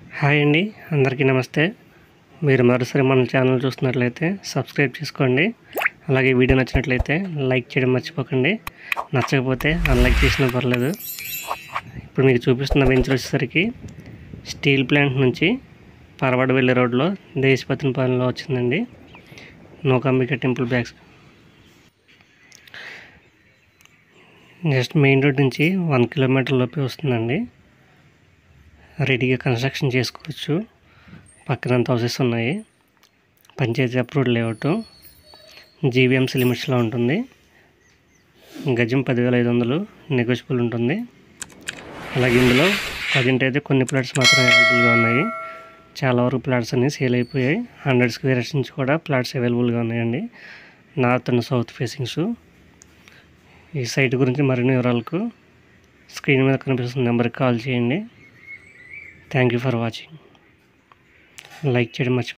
hi అండి అందరికీ నమస్తే మీరు మరోసారి మన ఛానల్ చూస్తున్నట్లయితే సబ్స్క్రైబ్ చేసుకోండి అలాగే వీడియో నచ్చినట్లయితే లైక్ చేయడం మర్చిపోకండి నచ్చకపోతే అన్లైక్ చేసినా పర్లేదు ఇప్పుడు మీకు చూపిస్తున్న వెంచర్ వచ్చేసరికి స్టీల్ ప్లాంట్ నుంచి పరవాడ వెళ్ళే రోడ్లో దేశపతినిపాలెంలో వచ్చిందండి Nookambika temple backs just main road నుంచి వన్ కిలోమీటర్ లోపే వస్తుందండి రెడీగా కన్స్ట్రక్షన్ చేసుకోవచ్చు పక్కనంత హౌసెస్ ఉన్నాయి పంచాయతీ అప్రూవ్డ్ లేఅవుట్ జీవీఎంసీ లిమిట్స్లో ఉంటుంది గజం పదివేల ఐదు వందలు నెగోషియబుల్ ఉంటుంది అలాగే ఇందులో ప్రజెంట్ అయితే కొన్ని ప్లాట్స్ మాత్రమే అవైలబుల్గా ఉన్నాయి చాలా వరకు ప్లాట్స్ అన్ని సేల్ అయిపోయాయి హండ్రెడ్ స్క్వేర్స్ నుంచి కూడా ప్లాట్స్ అవైలబుల్గా ఉన్నాయండి నార్త్ అండ్ సౌత్ ఫేసింగ్స్ ఈ సైట్ గురించి మరిన్ని వివరాలకు స్క్రీన్ మీద కనిపిస్తున్న నెంబర్కి కాల్ చేయండి thank you for watching like చేయడం మర్చి